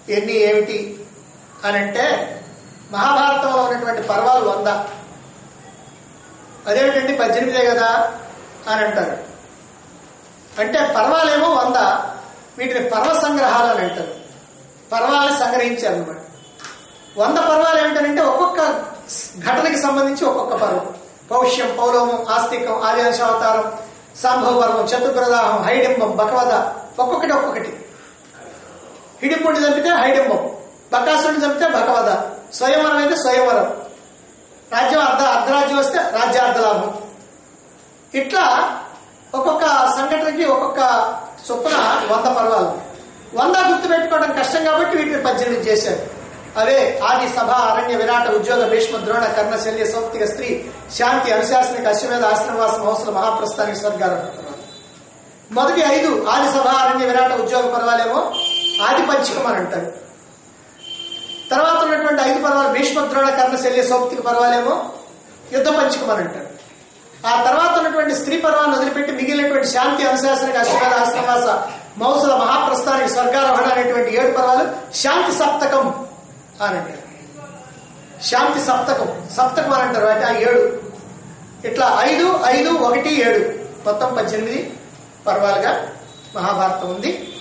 ఎన్ని ఏమిటి అని అంటే మహాభారతంలో ఉన్నటువంటి పర్వాలు వంద అదేమిటండి పద్దెనిమిదే కదా అని అంటారు అంటే పర్వాలేమో వంద వీటిని పర్వ సంగ్రహాలు అని అంటారు పర్వాలని సంగ్రహించారు అనమాట వంద పర్వాలు ఏమిటంటే ఒక్కొక్క ఘటనకి సంబంధించి ఒక్కొక్క పర్వం పౌష్యం పౌలోమం ఆస్తికం ఆదివంశావతారం సంభవ పర్వం చతుర్ప్రదాహం హైడింబం బకవద ఒక్కొక్కటి ఒక్కొక్కటి హిడింపుడిని చంపితే హైడింబం బకాసుడిని చంపితే బకవద స్వయంవరం అయితే స్వయంవరం రాజ్యం అర్ధ అర్ధరాజ్యం వస్తే రాజ్యార్ధ లాభం ఇట్లా ఒక్కొక్క సంఘటనకి ఒక్కొక్క చొప్పున వంద పర్వాలు వంద గుర్తు పెట్టుకోవడం కష్టం కాబట్టి వీటిని పద్దెనిమిది చేశారు అవే ఆది సభ అరణ్య విరాట ఉద్యోగ భీష్మ ద్రోణ కర్ణ శల్య సౌప్తిక స్త్రీ శాంతి అనుశాసనిక అశ్వమేధ ఆశ్రమవాస మహోత్సవ మహాప్రస్థానికి స్వర్గాలు మొదటి ఐదు ఆది సభ అరణ్య విరాట ఉద్యోగ పర్వాలేమో ఆది పంచకం అని అంటారు తర్వాత ఉన్నటువంటి ఐదు పర్వాలు భీష్మ ద్రోణ కర్ణ శల్య సౌప్తిక పర్వాలేమో యుద్ధ పంచకం అని అంటారు ఆ తర్వాత ఉన్నటువంటి స్త్రీ పర్వాన్ని వదిలిపెట్టి మిగిలినటువంటి శాంతి అనుశాసనిక అశ్వమేధ ఆశ్రమవాస మౌసుల మహాప్రస్థానికి స్వర్గారోహణ అనేటువంటి ఏడు పర్వాలు శాంతి సప్తకం అని అంటారు శాంతి సప్తకం సప్తకం అని అంటారు అంటే ఆ ఏడు ఇట్లా ఐదు ఐదు ఒకటి ఏడు మొత్తం పద్దెనిమిది పర్వాలుగా మహాభారతం ఉంది